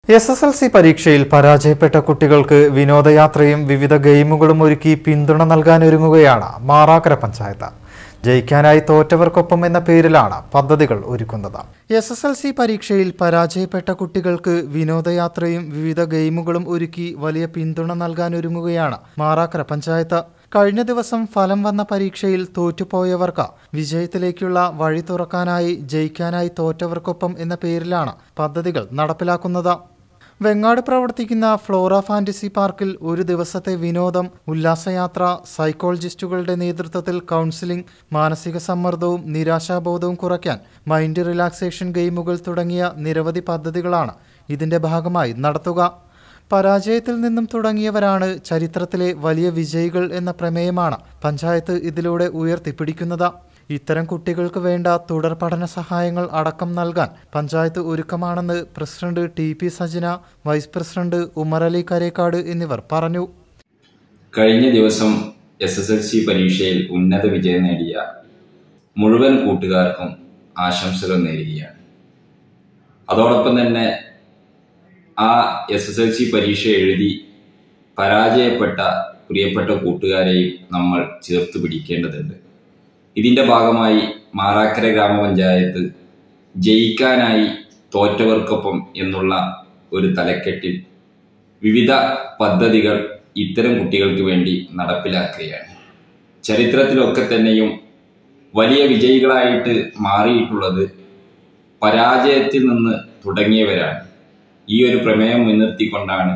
S S L C പരീക്ഷയിൽ പരാജയപ്പെട്ട കുട്ടികൾക്ക് വിനോദയാത്രയും വിവിധ ഗെയിമുകളും ഒരുക്കി പിന്തുണ നൽകാനൊരുങ്ങുകയാണ് മാറാക്കര പഞ്ചായത്ത് ജയിക്കാനായി തോറ്റവർക്കൊപ്പം എന്ന പേരിലാണ് പദ്ധതികൾ ഒരുക്കുന്നത് എസ് എസ് എൽ സി പരീക്ഷയിൽ പരാജയപ്പെട്ട കുട്ടികൾക്ക് വിനോദയാത്രയും വിവിധ ഗെയിമുകളും ഒരുക്കി വലിയ പിന്തുണ നൽകാനൊരുങ്ങുകയാണ് മാറാക്കര പഞ്ചായത്ത് കഴിഞ്ഞ ദിവസം ഫലം വന്ന പരീക്ഷയിൽ തോറ്റുപോയവർക്ക് വിജയത്തിലേക്കുള്ള വഴി തുറക്കാനായി ജയിക്കാനായി തോറ്റവർക്കൊപ്പം എന്ന പേരിലാണ് പദ്ധതികൾ നടപ്പിലാക്കുന്നത് വെങ്ങാട് പ്രവർത്തിക്കുന്ന ഫ്ലോറ ഫാന്റസി പാർക്കിൽ ഒരു ദിവസത്തെ വിനോദം ഉല്ലാസയാത്ര സൈക്കോളജിസ്റ്റുകളുടെ നേതൃത്വത്തിൽ കൗൺസിലിംഗ് മാനസിക സമ്മർദ്ദവും നിരാശാബോധവും കുറയ്ക്കാൻ മൈൻഡ് റിലാക്സേഷൻ ഗെയിമുകൾ തുടങ്ങിയ നിരവധി പദ്ധതികളാണ് ഇതിന്റെ ഭാഗമായി നടത്തുക പരാജയത്തിൽ നിന്നും തുടങ്ങിയവരാണ് ചരിത്രത്തിലെ വലിയ വിജയികൾ എന്ന പ്രമേയമാണ് പഞ്ചായത്ത് ഇതിലൂടെ ഉയർത്തിപ്പിടിക്കുന്നത് ഇത്തരം കുട്ടികൾക്ക് വേണ്ട തുടർ പഠന സഹായങ്ങൾ അടക്കം നൽകാൻ പഞ്ചായത്ത് ഒരുക്കമാണെന്ന് president T P Sajina vice president Umarali Karekkad എന്നിവർ പറഞ്ഞു കഴിഞ്ഞ ദിവസം എസ് എസ് എൽ സി പരീക്ഷയിൽ ഉന്നത വിജയം നേടിയ മുഴുവൻ കൂട്ടുകാർക്കും ആശംസകൾ നേരുകയാണ് അതോടൊപ്പം തന്നെ ആ എസ് എസ് എൽ സി പരീക്ഷ എഴുതി പരാജയപ്പെട്ട പ്രിയപ്പെട്ട കൂട്ടുകാരെയും നമ്മൾ ചേർത്ത് പിടിക്കേണ്ടതുണ്ട് ഇതിന്റെ ഭാഗമായി മാറാക്കര ഗ്രാമപഞ്ചായത്ത് ജയിക്കാനായി തോറ്റവർക്കൊപ്പം എന്നുള്ള ഒരു തലക്കെട്ടിൽ വിവിധ പദ്ധതികൾ ഇത്തരം കുട്ടികൾക്ക് വേണ്ടി നടപ്പിലാക്കുകയാണ് ചരിത്രത്തിലൊക്കെ തന്നെയും വലിയ വിജയികളായിട്ട് മാറിയിട്ടുള്ളത് പരാജയത്തിൽ നിന്ന് തുടങ്ങിയവരാണ് ഈ ഒരു പ്രമേയം മുൻനിർത്തിക്കൊണ്ടാണ്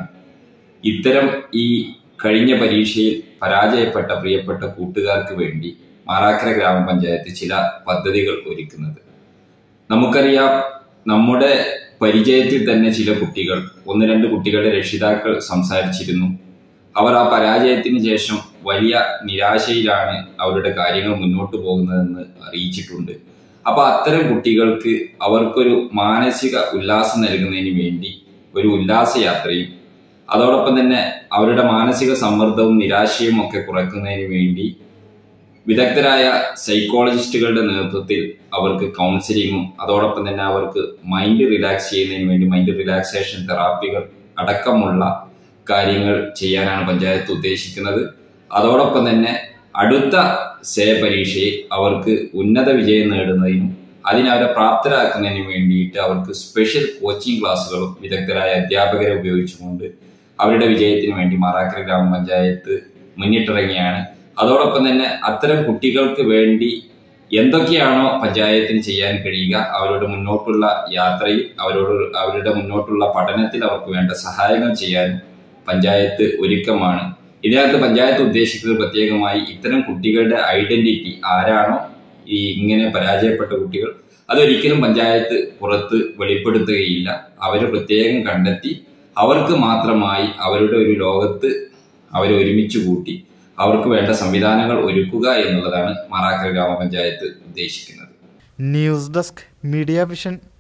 ഇത്തരം ഈ കഴിഞ്ഞ പരീക്ഷയിൽ പരാജയപ്പെട്ട പ്രിയപ്പെട്ട കൂട്ടുകാർക്ക് വേണ്ടി മാറാക്കര ഗ്രാമപഞ്ചായത്ത് ചില പദ്ധതികൾ ഒരുക്കുന്നത് നമുക്കറിയാം നമ്മുടെ പരിചയത്തിൽ തന്നെ ചില കുട്ടികൾ ഒന്ന് രണ്ട് കുട്ടികളുടെ രക്ഷിതാക്കൾ സംസാരിച്ചിരുന്നു അവർ ആ പരാജയത്തിന് ശേഷം വലിയ നിരാശയിലാണ് അവരുടെ കാര്യങ്ങൾ മുന്നോട്ട് പോകുന്നതെന്ന് അറിയിച്ചിട്ടുണ്ട് അപ്പൊ അത്തരം കുട്ടികൾക്ക് അവർക്കൊരു മാനസിക ഉല്ലാസം നൽകുന്നതിന് വേണ്ടി ഒരു ഉല്ലാസയാത്രയും അതോടൊപ്പം തന്നെ അവരുടെ മാനസിക സമ്മർദ്ദവും നിരാശയും ഒക്കെ കുറയ്ക്കുന്നതിന് വേണ്ടി വിദഗ്ധരായ സൈക്കോളജിസ്റ്റുകളുടെ നേതൃത്വത്തിൽ അവർക്ക് കൗൺസിലിങ്ങും അതോടൊപ്പം തന്നെ അവർക്ക് മൈൻഡ് റിലാക്സ് ചെയ്യുന്നതിന് വേണ്ടി മൈൻഡ് റിലാക്സേഷൻ തെറാപ്പികൾ അടക്കമുള്ള കാര്യങ്ങൾ ചെയ്യാനാണ് പഞ്ചായത്ത് ഉദ്ദേശിക്കുന്നത് അതോടൊപ്പം തന്നെ അടുത്ത സേ പരീക്ഷയിൽ അവർക്ക് ഉന്നത വിജയം നേടുന്നതിനും അതിനവരെ പ്രാപ്തരാക്കുന്നതിനും വേണ്ടിയിട്ട് അവർക്ക് സ്പെഷ്യൽ കോച്ചിങ് ക്ലാസ്സുകളും വിദഗ്ധരായ അധ്യാപകരെ ഉപയോഗിച്ചുകൊണ്ട് അവരുടെ വിജയത്തിന് വേണ്ടി മാറാക്കര ഗ്രാമപഞ്ചായത്ത് മുന്നിട്ടിറങ്ങിയാണ് അതോടൊപ്പം തന്നെ അത്തരം കുട്ടികൾക്ക് വേണ്ടി എന്തൊക്കെയാണോ പഞ്ചായത്തിന് ചെയ്യാൻ കഴിയുക അവരുടെ മുന്നോട്ടുള്ള യാത്രയിൽ അവരോട് അവരുടെ മുന്നോട്ടുള്ള പഠനത്തിൽ അവർക്ക് വേണ്ട സഹായങ്ങൾ ചെയ്യാൻ പഞ്ചായത്ത് ഒരുക്കമാണ് ഇതിനകത്ത് പഞ്ചായത്ത് ഉദ്ദേശിക്കുന്നത് പ്രത്യേകമായി ഇത്തരം കുട്ടികളുടെ ഐഡന്റിറ്റി ആരാണോ ഈ ഇങ്ങനെ പരാജയപ്പെട്ട കുട്ടികൾ അതൊരിക്കലും പഞ്ചായത്ത് പുറത്ത് വെളിപ്പെടുത്തുകയില്ല അവർ പ്രത്യേകം കണ്ടെത്തി അവർക്ക് മാത്രമായി അവരുടെ ഒരു ലോകത്ത് അവരെ ഒരുമിച്ച് കൂട്ടി അവർക്ക് വേണ്ട സംവിധാനങ്ങൾ ഒരുക്കുക എന്നുള്ളതാണ് മാറാക്കര ഗ്രാമപഞ്ചായത്ത് ഉദ്ദേശിക്കുന്നത് ന്യൂസ് ഡെസ്ക് മീഡിയ വിഷൻ